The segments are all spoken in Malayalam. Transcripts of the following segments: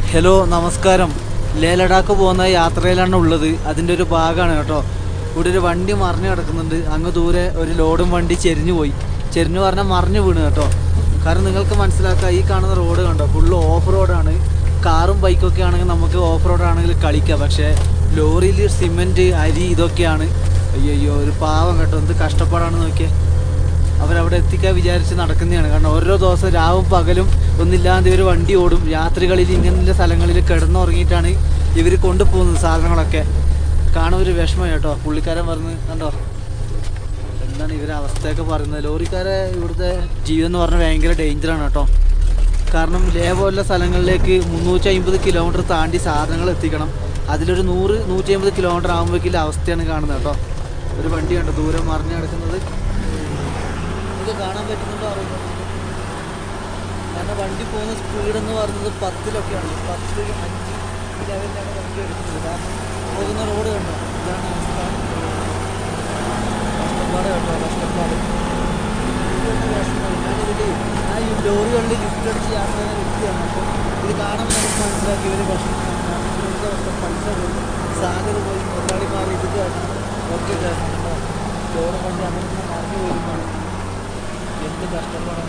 ഹലോ നമസ്കാരം ലേ ലഡാക്ക് പോകുന്ന യാത്രയിലാണ് ഉള്ളത് അതിൻ്റെ ഒരു ഭാഗമാണ് കേട്ടോ ഇവിടെ ഒരു വണ്ടി മറിഞ്ഞു കിടക്കുന്നുണ്ട് അങ്ങ് ദൂരെ ഒരു ലോഡും വണ്ടി ചെരിഞ്ഞു പോയി ചെരിഞ്ഞു പറഞ്ഞാൽ മറിഞ്ഞു വീണ് കേട്ടോ കാരണം നിങ്ങൾക്ക് മനസ്സിലാക്കാം ഈ കാണുന്ന റോഡ് കണ്ടോ ഫുള്ള് ഓഫ് റോഡാണ് കാറും ബൈക്കൊക്കെ ആണെങ്കിൽ നമുക്ക് ഓഫ് റോഡ് ആണെങ്കിൽ കളിക്കാം പക്ഷേ ലോറിയിൽ സിമെൻറ്റ് അരി ഇതൊക്കെയാണ് അയ്യോ ഒരു പാവം കേട്ടോ എന്ത് കഷ്ടപ്പാടാണ് നോക്കിയേ അവരവിടെ എത്തിക്കാൻ വിചാരിച്ച് നടക്കുന്നതാണ് കാരണം ഓരോ ദിവസം രാവും പകലും ഒന്നില്ലാതെ ഇവർ വണ്ടി ഓടും രാത്രികളിൽ ഇങ്ങനെയുള്ള സ്ഥലങ്ങളിൽ കിടന്നുറങ്ങിയിട്ടാണ് ഇവർ കൊണ്ടുപോകുന്നത് സാധനങ്ങളൊക്കെ കാണും ഒരു വിഷമം കേട്ടോ പുള്ളിക്കാരൻ പറഞ്ഞ് കണ്ടോ എന്താണ് ഇവരെ അവസ്ഥയൊക്കെ പറയുന്നത് ലോറിക്കാരെ ഇവിടുത്തെ ജീവിതം എന്ന് പറഞ്ഞാൽ ഭയങ്കര ഡേഞ്ചറാണ് കേട്ടോ കാരണം ലേ പോലുള്ള സ്ഥലങ്ങളിലേക്ക് മുന്നൂറ്റി അമ്പത് കിലോമീറ്റർ താണ്ടി സാധനങ്ങൾ എത്തിക്കണം അതിലൊരു നൂറ് നൂറ്റി അമ്പത് കിലോമീറ്റർ ആകുമ്പോഴേക്കുള്ള അവസ്ഥയാണ് കാണുന്നത് കേട്ടോ ഒരു വണ്ടി കണ്ടോ ദൂരം മറിഞ്ഞു കിടക്കുന്നത് ഇത് കാണാൻ പറ്റുന്നുണ്ടോ അറിയില്ല കാരണം വണ്ടി പോകുന്ന സ്പീഡ് എന്ന് പറയുന്നത് പത്തിലൊക്കെയാണ് പത്ത് അഞ്ച് ഈ ലെവലിലാണ് വണ്ടി എടുക്കുന്നത് കാരണം പോകുന്ന റോഡ് കണ്ടോ ഇതാണ് അവസ്ഥ കഷ്ടപ്പാട് കേട്ടോ കഷ്ടപ്പാട് ഇതൊന്നും വിഷമമില്ല. ഞാനിതില് ആ ഈ ലോറി കൊണ്ട് ലിഫ്റ്റ് അടിച്ച് യാത്ര ചെയ്യുന്ന വ്യക്തിയാണ് അപ്പോൾ ഇത് കാണുമ്പോൾ നമുക്ക് മനസ്സിലാക്കി ഇവർ വിഷമിക്കണം ഇവരുടെ അവസ്ഥ പൈസ പോയി സാഗർ പോയി മുതലാളിമാർ ഇത് ഒക്കെ കേട്ടോ ലോറി വണ്ടി അങ്ങനെ ഇങ്ങനെ മറിഞ്ഞു പോയിരുന്നാണ് എന്ത് കഷ്ടപ്പാടാണ്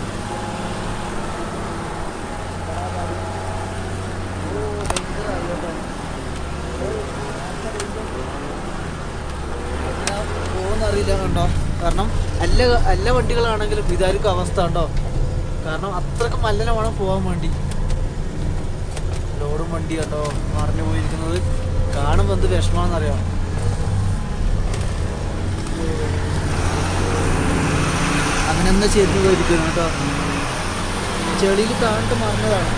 പോകുന്നറിയില്ല കണ്ടോ കാരണം എല്ലാ എല്ലാ വണ്ടികളാണെങ്കിലും ഇതായിരിക്കും അവസ്ഥ കണ്ടോ കാരണം അത്രക്ക് മല്ലനെ വേണം പോകാൻ വേണ്ടി ലോഡും വണ്ടി കണ്ടോ മറിഞ്ഞു പോയിരിക്കുന്നത് കാണുമ്പോൾ എന്ത് വിഷമാണെന്നറിയാം അങ്ങനെ എന്താ ചെയ്തു പോയിരിക്കുന്നു കേട്ടോ ചെളിയിൽ താണ്ട് മറിഞ്ഞതാണ്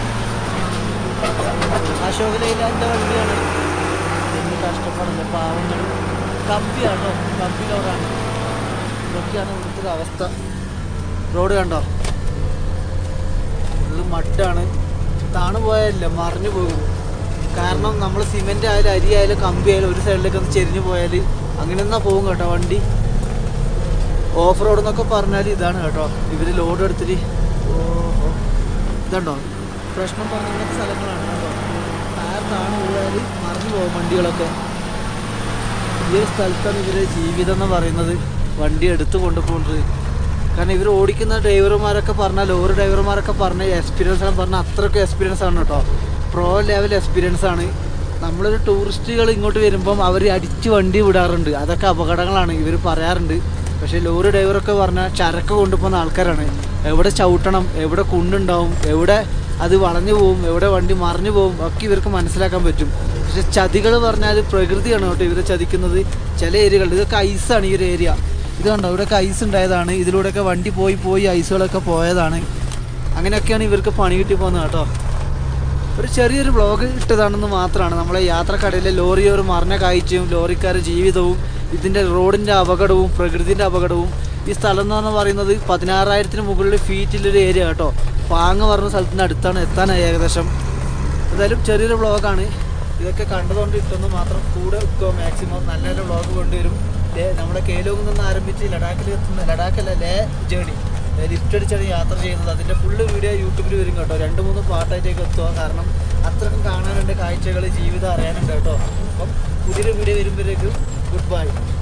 അശോക ലൈലാൻ്റെ വണ്ടിയാണ് എന്ത് കഷ്ടപ്പാടില്ല പാവങ്ങൾ കമ്പിയാട്ടോ കമ്പി ലോഡാണ് ഇതൊക്കെയാണ് ഇവിടുത്തെ ഒരു അവസ്ഥ റോഡ് കണ്ടോ ഫുള്ള് മട്ടാണ് താണു പോയാലില്ല മറിഞ്ഞു പോകും കാരണം നമ്മൾ സിമെൻ്റ് ആയാലും അരി ആയാലും കമ്പി ആയാലും ഒരു സൈഡിലേക്ക് ഒന്ന് ചെരിഞ്ഞു പോയാൽ അങ്ങനെ എന്നാ പോകും കേട്ടോ വണ്ടി ഓഫ് റോഡ് എന്നൊക്കെ പറഞ്ഞാൽ ഇതാണ് കേട്ടോ ഇവർ ലോഡ് എടുത്തിട്ട് ഓഹോ ഇതുണ്ടോ പ്രശ്നം പറഞ്ഞ ഇങ്ങനത്തെ സ്ഥലങ്ങളാണ് കേട്ടോ ടയർ താണു പോയാൽ മറിഞ്ഞു പോകും വണ്ടികളൊക്കെ ഈ ഒരു സ്ഥലത്താണ് ഇവരുടെ ജീവിതം എന്ന് പറയുന്നത് വണ്ടി എടുത്തു കൊണ്ടുപോകുന്നത് കാരണം ഇവർ ഓടിക്കുന്ന ഡ്രൈവർമാരൊക്കെ പറഞ്ഞാൽ ലോറി ഡ്രൈവർമാരൊക്കെ പറഞ്ഞ എക്സ്പീരിയൻസ് ആണ് പറഞ്ഞാൽ അത്രയ്ക്ക് എക്സ്പീരിയൻസ് ആണ് കേട്ടോ പ്രോ ലെവൽ എക്സ്പീരിയൻസ് ആണ് നമ്മളൊരു ടൂറിസ്റ്റുകൾ ഇങ്ങോട്ട് വരുമ്പം അവർ അടിച്ച് വണ്ടി വിടാറുണ്ട് അതൊക്കെ അപകടങ്ങളാണ് ഇവർ പറയാറുണ്ട് പക്ഷേ ലോറി ഡ്രൈവറൊക്കെ പറഞ്ഞാൽ ചരക്ക് കൊണ്ടുപോകുന്ന ആൾക്കാരാണ് എവിടെ ചവിട്ടണം എവിടെ കുണ്ടുണ്ടാവും എവിടെ അത് വളഞ്ഞു പോവും എവിടെ വണ്ടി മറിഞ്ഞു പോവും ഒക്കെ ഇവർക്ക് മനസ്സിലാക്കാൻ പറ്റും പക്ഷെ ചതികൾ പറഞ്ഞാൽ പ്രകൃതിയാണ് കേട്ടോ ഇവരെ ചതിക്കുന്നത് ചില ഏരിയകളിൽ ഇതൊക്കെ ഐസാണ് ഈ ഒരു ഏരിയ ഇത് കണ്ടോ ഇവിടെയൊക്കെ ഐസ് ഉണ്ടായതാണ് ഇതിലൂടെയൊക്കെ വണ്ടി പോയി പോയി ഐസുകളൊക്കെ പോയതാണ് അങ്ങനെയൊക്കെയാണ് ഇവർക്ക് പണി കിട്ടി പോകുന്നത് കേട്ടോ ഒരു ചെറിയൊരു വ്ളോഗ് ഇട്ടതാണെന്ന് മാത്രമാണ് നമ്മളെ യാത്രക്കടയിലെ ലോറി ഒരു മറിഞ്ഞ കാഴ്ചയും ലോറിക്കാരുടെ ജീവിതവും ഇതിൻ്റെ റോഡിൻ്റെ അപകടവും പ്രകൃതിൻ്റെ അപകടവും ഈ സ്ഥലം എന്ന് പറഞ്ഞാൽ പറയുന്നത് പതിനാറായിരത്തിന് മുകളിൽ ഫീറ്റിലൊരു ഏരിയ കേട്ടോ പാങ്ങ് പറഞ്ഞ സ്ഥലത്തിൻ്റെ അടുത്താണ് എത്താനായി ഏകദേശം എന്തായാലും ചെറിയൊരു വ്ളോഗാണ് ഇതൊക്കെ കണ്ടതുകൊണ്ട് ഇട്ടൊന്ന് മാത്രം കൂടെ വെക്കുക മാക്സിമം നല്ലൊരു വ്ളോഗ് കൊണ്ടുവരും ലേ നമ്മുടെ കേലോങ്ങിൽ നിന്ന് ആരംഭിച്ച് ലഡാക്കിൽ എത്തുന്ന ലഡാക്കല്ല ലേ ജേണി ലിഫ്റ്റ് അടിച്ചാണ് യാത്ര ചെയ്യുന്നത് അതിൻ്റെ ഫുള്ള് വീഡിയോ യൂട്യൂബിൽ വരും കേട്ടോ രണ്ട് മൂന്ന് പാർട്ടായിട്ടേക്ക് എത്തുക കാരണം അത്രക്കും കാണാനുണ്ട് കാഴ്ചകൾ ജീവിതം അറിയാനുണ്ട് കേട്ടോ അപ്പം പുതിയൊരു വീഡിയോ വരുമ്പോഴേക്കും ഗുഡ് ബൈ